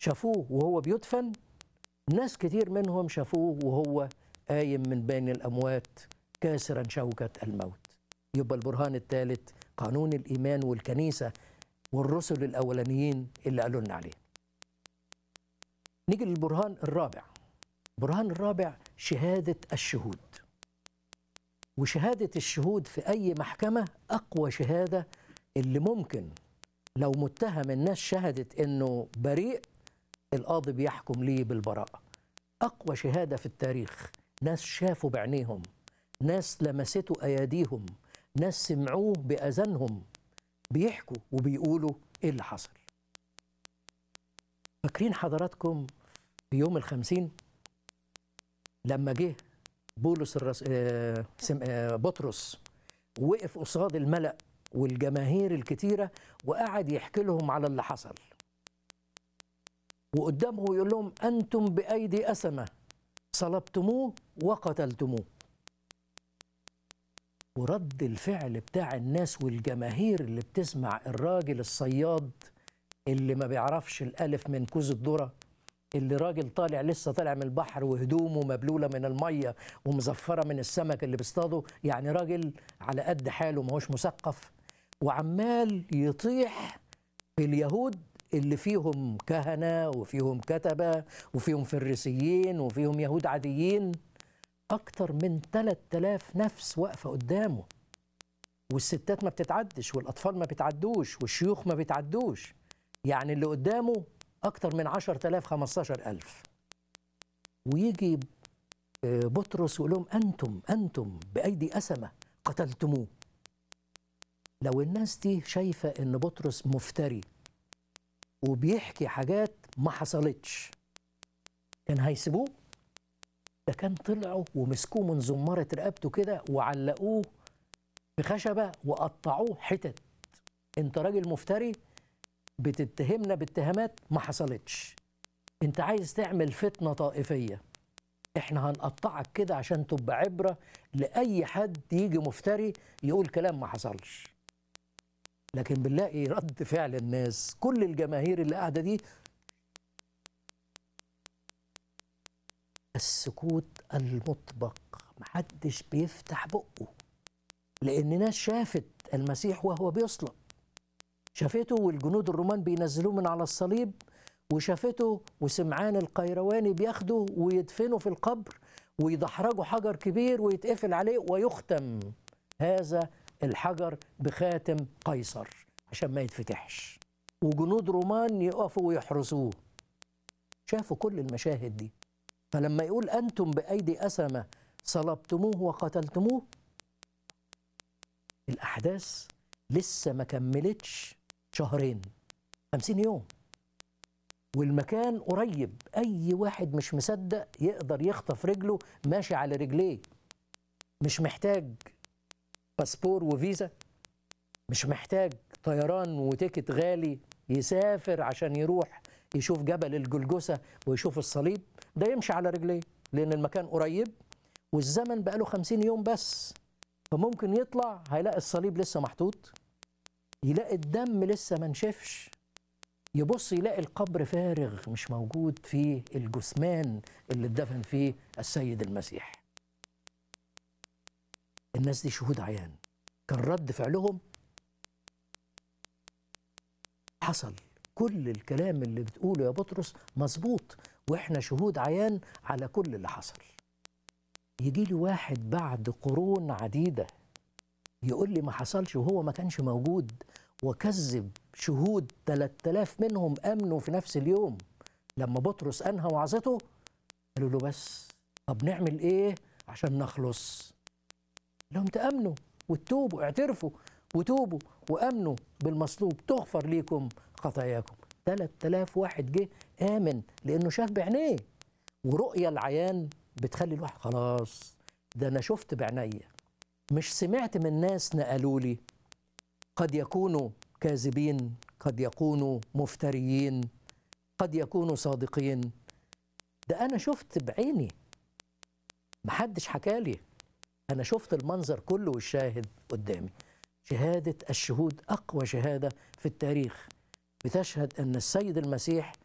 شافوه وهو بيدفن ناس كتير منهم شافوه وهو قايم من بين الأموات كاسرا شوكة الموت يبقى البرهان الثالث قانون الإيمان والكنيسة والرسل الأولانيين اللي قالوا لنا عليه نيجي للبرهان الرابع البرهان الرابع شهادة الشهود وشهادة الشهود في أي محكمة أقوى شهادة اللي ممكن لو متهم الناس شهدت إنه بريء القاضي بيحكم ليه بالبراءة أقوى شهادة في التاريخ ناس شافوا بعينيهم ناس لمسته أياديهم ناس سمعوه بأذانهم بيحكوا وبيقولوا إيه اللي حصل فاكرين حضراتكم في يوم الخمسين لما جه بولس الرس... آه... سم... آه... بطرس وقف قصاد الملأ والجماهير الكتيرة وقعد يحكي لهم على اللي حصل وقدامه يقول لهم أنتم بأيدي أسمة صلبتموه وقتلتموه ورد الفعل بتاع الناس والجماهير اللي بتسمع الراجل الصياد اللي ما بيعرفش الألف من كوز الذرة اللي راجل طالع لسه طالع من البحر وهدومه مبلولة من المية ومزفرة من السمك اللي بيصطاده يعني راجل على قد حاله ما هوش مثقف وعمال يطيح في اليهود اللي فيهم كهنة وفيهم كتبة وفيهم فريسيين وفيهم يهود عاديين أكتر من 3000 نفس واقفة قدامه والستات ما بتتعدش والأطفال ما بتعدوش والشيوخ ما بتعدوش يعني اللي قدامه أكتر من 10000 15000 ويجي بطرس ويقول لهم أنتم أنتم بأيدي أسمة قتلتموه لو الناس دي شايفة إن بطرس مفتري وبيحكي حاجات ما حصلتش كان هيسيبوه ده كان طلعوا ومسكوه من زمارة رقبته كده وعلقوه في خشبة وقطعوه حتت انت راجل مفتري بتتهمنا باتهامات ما حصلتش انت عايز تعمل فتنة طائفية احنا هنقطعك كده عشان تبقى عبرة لأي حد يجي مفتري يقول كلام ما حصلش لكن بنلاقي رد فعل الناس كل الجماهير اللي قاعدة دي السكوت المطبق محدش بيفتح بقه لأن ناس شافت المسيح وهو بيصلب شافته والجنود الرومان بينزلوه من على الصليب وشافته وسمعان القيرواني بياخده ويدفنه في القبر ويدحرجوا حجر كبير ويتقفل عليه ويختم هذا الحجر بخاتم قيصر عشان ما يتفتحش وجنود رومان يقفوا ويحرسوه شافوا كل المشاهد دي فلما يقول أنتم بأيدي أسمة صلبتموه وقتلتموه الأحداث لسه ما كملتش شهرين خمسين يوم والمكان قريب أي واحد مش مصدق يقدر يخطف رجله ماشي على رجليه مش محتاج باسبور وفيزا مش محتاج طيران وتيكت غالي يسافر عشان يروح يشوف جبل الجلجسة ويشوف الصليب ده يمشي على رجليه لأن المكان قريب والزمن بقاله خمسين يوم بس فممكن يطلع هيلاقي الصليب لسه محطوط يلاقي الدم لسه ما نشفش يبص يلاقي القبر فارغ مش موجود فيه الجثمان اللي اتدفن فيه السيد المسيح الناس دي شهود عيان كان رد فعلهم حصل كل الكلام اللي بتقوله يا بطرس مظبوط واحنا شهود عيان على كل اللي حصل يجي لي واحد بعد قرون عديدة يقول لي ما حصلش وهو ما كانش موجود وكذب شهود 3000 منهم امنوا في نفس اليوم لما بطرس انهى وعظته قالوا له بس طب نعمل ايه عشان نخلص لهم تامنوا وتوبوا اعترفوا وتوبوا وامنوا بالمصلوب تغفر ليكم خطاياكم 3000 واحد جه امن لانه شاف بعينيه ورؤيه العيان بتخلي الواحد خلاص ده انا شفت بعينيا مش سمعت من ناس نقلوا لي قد يكونوا كاذبين قد يكونوا مفتريين قد يكونوا صادقين ده انا شفت بعيني محدش حكالي انا شفت المنظر كله والشاهد قدامي شهاده الشهود اقوى شهاده في التاريخ بتشهد ان السيد المسيح